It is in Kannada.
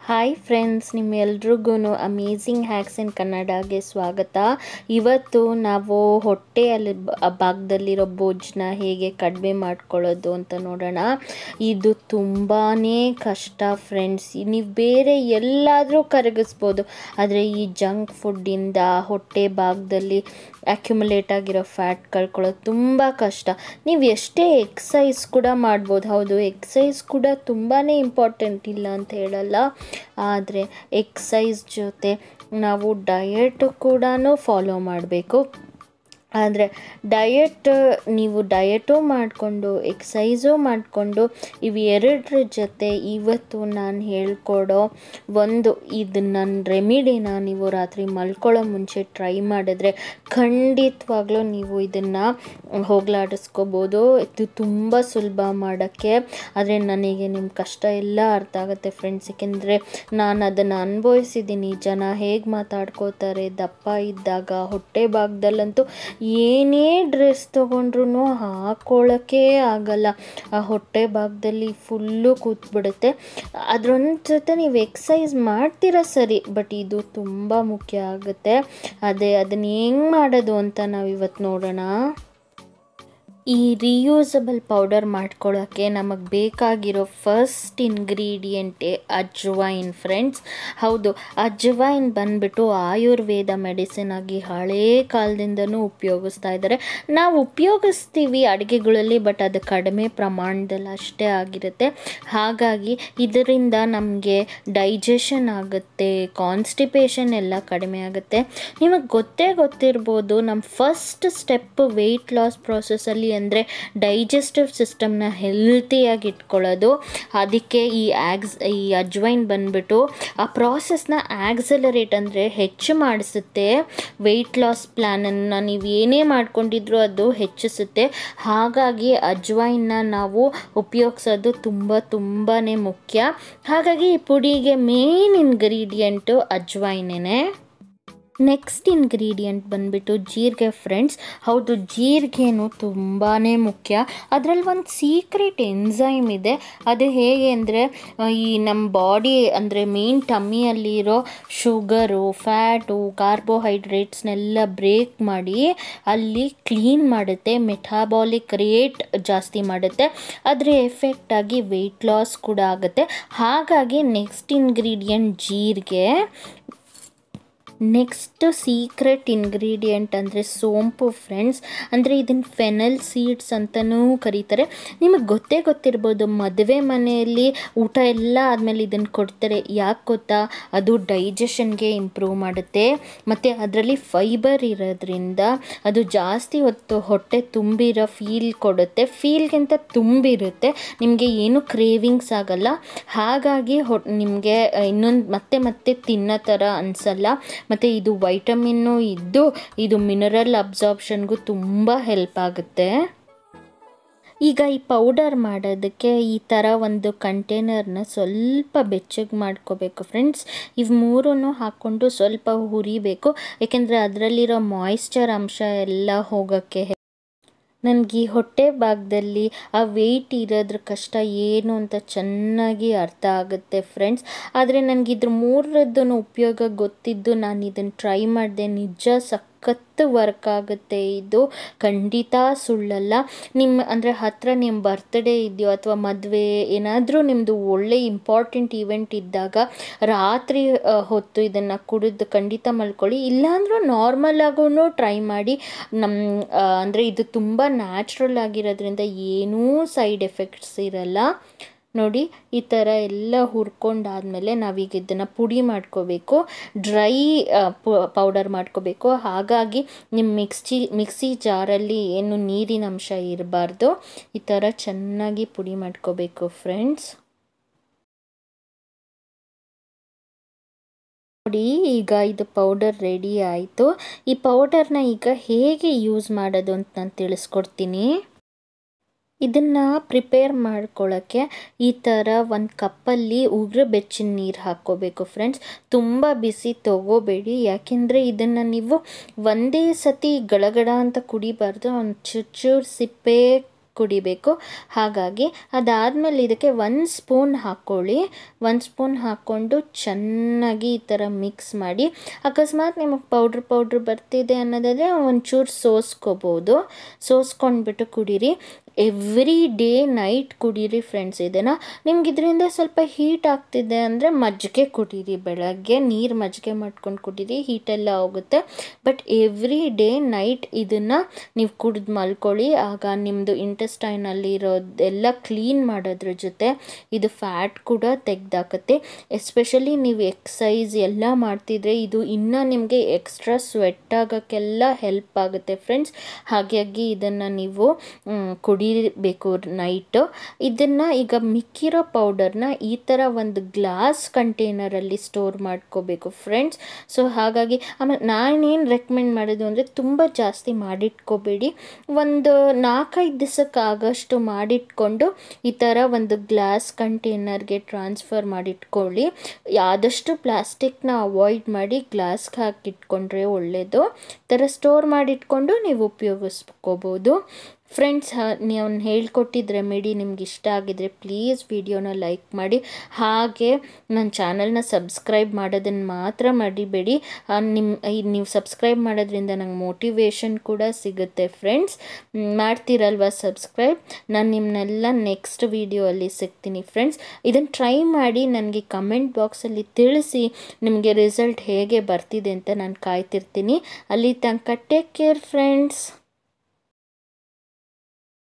ಹಾಯ್ ಫ್ರೆಂಡ್ಸ್ ನಿಮ್ಮೆಲ್ರಿಗೂ ಅಮೇಝಿಂಗ್ ಹ್ಯಾಕ್ಸ್ ಇನ್ ಕನ್ನಡಗೆ ಸ್ವಾಗತ ಇವತ್ತು ನಾವು ಹೊಟ್ಟೆಯಲ್ಲಿ ಬ- ಭಾಗದಲ್ಲಿರೋ ಬೊಜ್ಜನ್ನ ಹೇಗೆ ಕಡಿಮೆ ಮಾಡ್ಕೊಳ್ಳೋದು ಅಂತ ನೋಡೋಣ ಇದು ತುಂಬಾ ಕಷ್ಟ ಫ್ರೆಂಡ್ಸ್ ನೀವು ಬೇರೆ ಎಲ್ಲಾದರೂ ಕರಗಿಸ್ಬೋದು ಆದರೆ ಈ ಜಂಕ್ ಫುಡ್ಡಿಂದ ಹೊಟ್ಟೆ ಭಾಗದಲ್ಲಿ ಅಕ್ಯುಮುಲೇಟ್ ಆಗಿರೋ ಫ್ಯಾಟ್ ಕಳ್ಕೊಳ್ಳೋದು ತುಂಬ ಕಷ್ಟ ನೀವು ಎಷ್ಟೇ ಎಕ್ಸಸೈಸ್ ಕೂಡ ಮಾಡ್ಬೋದು ಹೌದು ಎಕ್ಸಸೈಸ್ ಕೂಡ ತುಂಬಾ ಇಂಪಾರ್ಟೆಂಟ್ ಇಲ್ಲ ಅಂತ ಹೇಳಲ್ಲ ಆದರೆ ಎಕ್ಸಸೈಸ್ ಜೊತೆ ನಾವು ಡಯಟ್ ಕೂಡ ಫಾಲೋ ಮಾಡಬೇಕು ಆದರೆ ಡಯಟ್ ನೀವು ಡಯಟು ಮಾಡಿಕೊಂಡು ಎಕ್ಸಸೈಸು ಮಾಡಿಕೊಂಡು ಇವು ಎರಡರ ಜೊತೆ ಇವತ್ತು ನಾನು ಹೇಳ್ಕೊಡೋ ಒಂದು ಇದು ನನ್ನ ರೆಮಿಡಿನ ನೀವು ರಾತ್ರಿ ಮಲ್ಕೊಳ್ಳೋ ಮುಂಚೆ ಟ್ರೈ ಮಾಡಿದ್ರೆ ಖಂಡಿತವಾಗ್ಲೂ ನೀವು ಇದನ್ನು ಹೋಗಲಾಡಿಸ್ಕೋಬೋದು ಇದು ತುಂಬ ಸುಲಭ ಮಾಡೋಕ್ಕೆ ಆದರೆ ನನಗೆ ನಿಮ್ಮ ಕಷ್ಟ ಎಲ್ಲ ಅರ್ಥ ಆಗುತ್ತೆ ಫ್ರೆಂಡ್ಸ್ ಏಕೆಂದರೆ ನಾನು ಅದನ್ನು ಅನುಭವಿಸಿದ್ದೀನಿ ಜನ ಹೇಗೆ ಮಾತಾಡ್ಕೋತಾರೆ ದಪ್ಪ ಇದ್ದಾಗ ಹೊಟ್ಟೆ ಭಾಗದಲ್ಲಂತೂ ಏನೇ ಡ್ರೆಸ್ ತೊಗೊಂಡ್ರು ಹಾಕ್ಕೊಳ್ಳೋಕ್ಕೆ ಆಗಲ್ಲ ಆ ಹೊಟ್ಟೆ ಭಾಗದಲ್ಲಿ ಫುಲ್ಲು ಕೂತ್ಬಿಡುತ್ತೆ ಅದ್ರೊಂದು ಜೊತೆ ನೀವು ಎಕ್ಸಸೈಸ್ ಮಾಡ್ತೀರಾ ಸರಿ ಬಟ್ ಇದು ತುಂಬ ಮುಖ್ಯ ಆಗುತ್ತೆ ಅದೇ ಅದನ್ನ ಹೆಂಗೆ ಮಾಡೋದು ಅಂತ ನಾವು ಇವತ್ತು ನೋಡೋಣ ಈ ರಿಯೂಸಬಲ್ ಪೌಡರ್ ಮಾಡ್ಕೊಳ್ಳೋಕ್ಕೆ ನಮಗೆ ಬೇಕಾಗಿರೋ ಫಸ್ಟ್ ಇಂಗ್ರೀಡಿಯೆಂಟೇ ಅಜ್ವೈನ್ ಫ್ರೆಂಡ್ಸ್ ಹೌದು ಅಜ್ವೈನ್ ಬಂದ್ಬಿಟ್ಟು ಆಯುರ್ವೇದ ಮೆಡಿಸಿನ್ ಆಗಿ ಹಳೇ ಕಾಲದಿಂದನೂ ಉಪಯೋಗಿಸ್ತಾ ಇದ್ದಾರೆ ನಾವು ಉಪಯೋಗಿಸ್ತೀವಿ ಅಡುಗೆಗಳಲ್ಲಿ ಬಟ್ ಅದು ಕಡಿಮೆ ಪ್ರಮಾಣದಲ್ಲಿ ಅಷ್ಟೇ ಆಗಿರುತ್ತೆ ಹಾಗಾಗಿ ಇದರಿಂದ ನಮಗೆ ಡೈಜೆಷನ್ ಆಗುತ್ತೆ ಕಾನ್ಸ್ಟಿಪೇಷನ್ ಎಲ್ಲ ಕಡಿಮೆ ಆಗುತ್ತೆ ನಿಮಗೆ ಗೊತ್ತೇ ಗೊತ್ತಿರ್ಬೋದು ನಮ್ಮ ಫಸ್ಟ್ ಸ್ಟೆಪ್ ವೆಯ್ಟ್ ಲಾಸ್ ಪ್ರಾಸೆಸಲ್ಲಿ ಅಂದರೆ ಡೈಜೆಸ್ಟಿವ್ ಸಿಸ್ಟಮ್ನ ಹೆಲ್ತಿಯಾಗಿ ಇಟ್ಕೊಳ್ಳೋದು ಅದಕ್ಕೆ ಈ ಆ್ಯಗ್ಸ್ ಈ ಅಜ್ವೈನ್ ಬಂದ್ಬಿಟ್ಟು ಆ ಪ್ರಾಸೆಸ್ನ ಆ್ಯಕ್ಸಲರೇಟ್ ಅಂದರೆ ಹೆಚ್ಚು ಮಾಡಿಸುತ್ತೆ ವೆಯ್ಟ್ ಲಾಸ್ ಪ್ಲ್ಯಾನನ್ನು ನೀವು ಏನೇ ಮಾಡ್ಕೊಂಡಿದ್ರು ಅದು ಹೆಚ್ಚಿಸುತ್ತೆ ಹಾಗಾಗಿ ಅಜ್ವೈನ್ನ ನಾವು ಉಪಯೋಗಿಸೋದು ತುಂಬ ತುಂಬಾ ಮುಖ್ಯ ಹಾಗಾಗಿ ಈ ಪುಡಿಗೆ ಮೇನ್ ಇಂಗ್ರೀಡಿಯೆಂಟು ಅಜ್ವೈನೇ ನೆಕ್ಸ್ಟ್ ಇಂಗ್ರೀಡಿಯೆಂಟ್ ಬಂದ್ಬಿಟ್ಟು ಜೀರಿಗೆ ಫ್ರೆಂಡ್ಸ್ ಹೌದು ಜೀರಿಗೆನೂ ತುಂಬಾ ಮುಖ್ಯ ಅದರಲ್ಲಿ ಒಂದು ಸೀಕ್ರೆಟ್ ಎನ್ಸೈಮ್ ಇದೆ ಅದು ಹೇಗೆ ಅಂದರೆ ಈ ನಮ್ಮ ಬಾಡಿ ಅಂದರೆ ಮೇನ್ ಟಮ್ಮಿಯಲ್ಲಿರೋ ಶುಗರು ಫ್ಯಾಟು ಕಾರ್ಬೋಹೈಡ್ರೇಟ್ಸ್ನೆಲ್ಲ ಬ್ರೇಕ್ ಮಾಡಿ ಅಲ್ಲಿ ಕ್ಲೀನ್ ಮಾಡುತ್ತೆ ಮೆಟಾಬಾಲಿಕ್ ರೇಟ್ ಜಾಸ್ತಿ ಮಾಡುತ್ತೆ ಅದರ ಎಫೆಕ್ಟ್ ಆಗಿ ವೆಯ್ಟ್ ಲಾಸ್ ಕೂಡ ಆಗುತ್ತೆ ಹಾಗಾಗಿ ನೆಕ್ಸ್ಟ್ ಇಂಗ್ರೀಡಿಯೆಂಟ್ ಜೀರಿಗೆ ನೆಕ್ಸ್ಟ್ ಸೀಕ್ರೆಟ್ ಇಂಗ್ರೀಡಿಯೆಂಟ್ ಅಂದರೆ ಸೋಂಪು ಫ್ರೆಂಡ್ಸ್ ಅಂದರೆ ಇದನ್ನು ಫೆನಲ್ ಸೀಡ್ಸ್ ಅಂತಲೂ ಕರೀತಾರೆ ನಿಮಗೆ ಗೊತ್ತೇ ಗೊತ್ತಿರ್ಬೋದು ಮದುವೆ ಮನೆಯಲ್ಲಿ ಊಟ ಎಲ್ಲ ಆದಮೇಲೆ ಇದನ್ನು ಕೊಡ್ತಾರೆ ಯಾಕೆ ಗೊತ್ತಾ ಅದು ಡೈಜೆಷನ್ಗೆ ಇಂಪ್ರೂವ್ ಮಾಡುತ್ತೆ ಮತ್ತು ಅದರಲ್ಲಿ ಫೈಬರ್ ಇರೋದ್ರಿಂದ ಅದು ಜಾಸ್ತಿ ಹೊತ್ತು ಹೊಟ್ಟೆ ತುಂಬಿರೋ ಫೀಲ್ ಕೊಡುತ್ತೆ ಫೀಲ್ಗಿಂತ ತುಂಬಿರುತ್ತೆ ನಿಮಗೆ ಏನು ಕ್ರೇವಿಂಗ್ಸ್ ಆಗಲ್ಲ ಹಾಗಾಗಿ ಹೊ ನಿಮಗೆ ಇನ್ನೊಂದು ಮತ್ತೆ ಮತ್ತೆ ತಿನ್ನೋ ಥರ ಅನಿಸಲ್ಲ ಮತ್ತು ಇದು ವೈಟಮಿನ್ನು ಇದ್ದು ಇದು ಮಿನರಲ್ ಅಬ್ಸಾರ್ಪ್ಷನ್ಗೂ ತುಂಬ ಹೆಲ್ಪ್ ಆಗುತ್ತೆ ಈಗ ಈ ಪೌಡರ್ ಮಾಡೋದಕ್ಕೆ ಈ ಥರ ಒಂದು ಕಂಟೈನರ್ನ ಸ್ವಲ್ಪ ಬೆಚ್ಚಗೆ ಮಾಡ್ಕೋಬೇಕು ಫ್ರೆಂಡ್ಸ್ ಇವು ಮೂರೂ ಹಾಕ್ಕೊಂಡು ಸ್ವಲ್ಪ ಹುರಿಬೇಕು ಏಕೆಂದರೆ ಅದರಲ್ಲಿರೋ ಮಾಯಿಶ್ಚರ್ ಅಂಶ ಎಲ್ಲ ಹೋಗೋಕ್ಕೆ ನನಗೆ ಈ ಹೊಟ್ಟೆ ಭಾಗದಲ್ಲಿ ಆ ವೆಯ್ಟ್ ಇರೋದ್ರ ಕಷ್ಟ ಏನು ಅಂತ ಚೆನ್ನಾಗಿ ಅರ್ಥ ಆಗುತ್ತೆ ಫ್ರೆಂಡ್ಸ್ ಆದರೆ ನನಗೆ ಇದ್ರ ಮೂರರದ್ದು ಉಪಯೋಗ ಗೊತ್ತಿದ್ದು ನಾನು ಇದನ್ನು ಟ್ರೈ ಮಾಡಿದೆ ನಿಜ ಸಖತ್ತು ವರ್ಕ್ ಆಗುತ್ತೆ ಇದು ಖಂಡಿತ ಸುಳ್ಳಲ್ಲ ನಿಮ್ಮ ಅಂದರೆ ಹತ್ತಿರ ನಿಮ್ಮ ಬರ್ತ್ಡೇ ಇದೆಯೋ ಅಥವಾ ಮದುವೆ ಏನಾದರೂ ನಿಮ್ಮದು ಒಳ್ಳೆ ಇಂಪಾರ್ಟೆಂಟ್ ಇವೆಂಟ್ ಇದ್ದಾಗ ರಾತ್ರಿ ಆ, ಹೊತ್ತು ಇದನ್ನು ಕುಡಿದು ಖಂಡಿತ ಮಲ್ಕೊಳ್ಳಿ ಇಲ್ಲಾಂದ್ರೂ ನಾರ್ಮಲ್ ಆಗೂ ಟ್ರೈ ಮಾಡಿ ನಮ್ಮ ಅಂದರೆ ಇದು ತುಂಬ ನ್ಯಾಚುರಲ್ ಆಗಿರೋದ್ರಿಂದ ಏನೂ ಸೈಡ್ ಎಫೆಕ್ಟ್ಸ್ ಇರಲ್ಲ ನೋಡಿ ಈ ಥರ ಎಲ್ಲ ಹುರ್ಕೊಂಡಾದಮೇಲೆ ನಾವೀಗ ಇದನ್ನು ಪುಡಿ ಮಾಡ್ಕೋಬೇಕು ಡ್ರೈ ಪೌಡರ್ ಮಾಡ್ಕೋಬೇಕು ಹಾಗಾಗಿ ನಿಮ್ಮ ಮಿಕ್ಸಿ ಮಿಕ್ಸಿ ಜಾರಲ್ಲಿ ಏನು ನೀರಿನ ಅಂಶ ಇರಬಾರ್ದು ಈ ಥರ ಚೆನ್ನಾಗಿ ಪುಡಿ ಮಾಡ್ಕೋಬೇಕು ಫ್ರೆಂಡ್ಸ್ ನೋಡಿ ಈಗ ಇದು ಪೌಡರ್ ರೆಡಿ ಆಯಿತು ಈ ಪೌಡರ್ನ ಈಗ ಹೇಗೆ ಯೂಸ್ ಮಾಡೋದು ಅಂತ ನಾನು ತಿಳಿಸ್ಕೊಡ್ತೀನಿ ಇದನ್ನು ಪ್ರಿಪೇರ್ ಮಾಡ್ಕೊಳ್ಳೋಕ್ಕೆ ಈ ಥರ ಒಂದು ಕಪ್ಪಲ್ಲಿ ಉಗುರು ಬೆಚ್ಚಿನ ನೀರು ಹಾಕ್ಕೋಬೇಕು ಫ್ರೆಂಡ್ಸ್ ತುಂಬ ಬಿಸಿ ತಗೋಬೇಡಿ ಯಾಕೆಂದರೆ ಇದನ್ನು ನೀವು ಒಂದೇ ಸತಿ ಗಳಗಡ ಅಂತ ಕುಡಿಬಾರ್ದು ಒಂದು ಚೂರು ಚೂರು ಸಿಪ್ಪೆ ಕುಡಿಬೇಕು ಹಾಗಾಗಿ ಅದಾದಮೇಲೆ ಇದಕ್ಕೆ ಒಂದು ಸ್ಪೂನ್ ಹಾಕ್ಕೊಳ್ಳಿ ಒಂದು ಸ್ಪೂನ್ ಹಾಕ್ಕೊಂಡು ಚೆನ್ನಾಗಿ ಈ ಥರ ಮಿಕ್ಸ್ ಮಾಡಿ ಅಕಸ್ಮಾತ್ ನಿಮಗೆ ಪೌಡ್ರ್ ಪೌಡ್ರ್ ಬರ್ತಿದೆ ಅನ್ನೋದಾದರೆ ಒಂಚೂರು ಸೋಸ್ಕೋಬೋದು ಸೋಸ್ಕೊಂಡ್ಬಿಟ್ಟು ಕುಡೀರಿ ಎವ್ರಿ ಡೇ ನೈಟ್ ಕುಡೀರಿ ಫ್ರೆಂಡ್ಸ್ ಇದನ್ನು ನಿಮ್ಗೆ ಇದರಿಂದ ಸ್ವಲ್ಪ ಹೀಟ್ ಆಗ್ತಿದೆ ಅಂದರೆ ಮಜ್ಜಿಗೆ ಕುಡೀರಿ ಬೆಳಗ್ಗೆ ನೀರು ಮಜ್ಜಿಗೆ ಮಾಡ್ಕೊಂಡು ಕುಡೀರಿ ಹೀಟೆಲ್ಲ ಹೋಗುತ್ತೆ ಬಟ್ ಎವ್ರಿ ಡೇ ನೈಟ್ ಇದನ್ನು ನೀವು ಕುಡಿದು ಮಲ್ಕೊಳ್ಳಿ ಆಗ ನಿಮ್ಮದು ಇಂಟೆಸ್ಟೈನಲ್ಲಿ ಇರೋದೆಲ್ಲ ಕ್ಲೀನ್ ಮಾಡೋದ್ರ ಜೊತೆ ಇದು ಫ್ಯಾಟ್ ಕೂಡ ತೆಗ್ದಾಕತ್ತೆ ಎಸ್ಪೆಷಲಿ ನೀವು ಎಕ್ಸಸೈಸ್ ಎಲ್ಲ ಮಾಡ್ತಿದ್ರೆ ಇದು ಇನ್ನೂ ನಿಮಗೆ ಎಕ್ಸ್ಟ್ರಾ ಸ್ವೆಟ್ ಆಗೋಕ್ಕೆಲ್ಲ ಹೆಲ್ಪ್ ಆಗುತ್ತೆ ಫ್ರೆಂಡ್ಸ್ ಹಾಗಾಗಿ ಇದನ್ನು ನೀವು ಕುಡಿಬೇಕು ನೈಟು ಇದನ್ನು ಈಗ ಮಿಕ್ಕಿರೋ ಪೌಡರ್ನ ಈ ಥರ ಒಂದು ಗ್ಲಾಸ್ ಕಂಟೈನರಲ್ಲಿ ಸ್ಟೋರ್ ಮಾಡ್ಕೋಬೇಕು ಫ್ರೆಂಡ್ಸ್ ಸೊ ಹಾಗಾಗಿ ಆಮೇಲೆ ನಾನೇನು ರೆಕಮೆಂಡ್ ಮಾಡೋದು ಅಂದರೆ ತುಂಬ ಜಾಸ್ತಿ ಮಾಡಿಟ್ಕೋಬೇಡಿ ಒಂದು ನಾಲ್ಕೈದು ದಿವಸಕ್ಕೆ ಆಗಷ್ಟು ಮಾಡಿಟ್ಕೊಂಡು ಈ ಥರ ಒಂದು ಗ್ಲಾಸ್ ಕಂಟೈನರ್ಗೆ ಟ್ರಾನ್ಸ್ಫರ್ ಮಾಡಿಟ್ಕೊಳ್ಳಿ ಆದಷ್ಟು ಪ್ಲಾಸ್ಟಿಕ್ನ ಅವಾಯ್ಡ್ ಮಾಡಿ ಗ್ಲಾಸ್ಗೆ ಹಾಕಿಟ್ಕೊಂಡ್ರೆ ಒಳ್ಳೆಯದು ಈ ಥರ ಸ್ಟೋರ್ ಮಾಡಿಟ್ಕೊಂಡು ನೀವು ಉಪಯೋಗಿಸ್ಕೋಬೋದು ಫ್ರೆಂಡ್ಸ್ ನೀವು ಹೇಳ್ಕೊಟ್ಟಿದ್ದ ರೆಮಿಡಿ ನಿಮ್ಗೆ ಇಷ್ಟ ಆಗಿದ್ರೆ ಪ್ಲೀಸ್ ವಿಡಿಯೋನ ಲೈಕ್ ಮಾಡಿ ಹಾಗೆ ನನ್ನ ಚಾನಲ್ನ ಸಬ್ಸ್ಕ್ರೈಬ್ ಮಾಡೋದನ್ನು ಮಾತ್ರ ಮರಿಬೇಡಿ ನಿಮ್ಮ ನೀವು ಸಬ್ಸ್ಕ್ರೈಬ್ ಮಾಡೋದ್ರಿಂದ ನಂಗೆ ಮೋಟಿವೇಶನ್ ಕೂಡ ಸಿಗುತ್ತೆ ಫ್ರೆಂಡ್ಸ್ ಮಾಡ್ತೀರಲ್ವ ಸಬ್ಸ್ಕ್ರೈಬ್ ನಾನು ನಿಮ್ಮನ್ನೆಲ್ಲ ನೆಕ್ಸ್ಟ್ ವಿಡಿಯೋಲ್ಲಿ ಸಿಗ್ತೀನಿ ಫ್ರೆಂಡ್ಸ್ ಇದನ್ನು ಟ್ರೈ ಮಾಡಿ ನನಗೆ ಕಮೆಂಟ್ ಬಾಕ್ಸಲ್ಲಿ ತಿಳಿಸಿ ನಿಮಗೆ ರಿಸಲ್ಟ್ ಹೇಗೆ ಬರ್ತಿದೆ ಅಂತ ನಾನು ಕಾಯ್ತಿರ್ತೀನಿ ಅಲ್ಲಿ ತನಕ ಟೇಕ್ ಕೇರ್ ಫ್ರೆಂಡ್ಸ್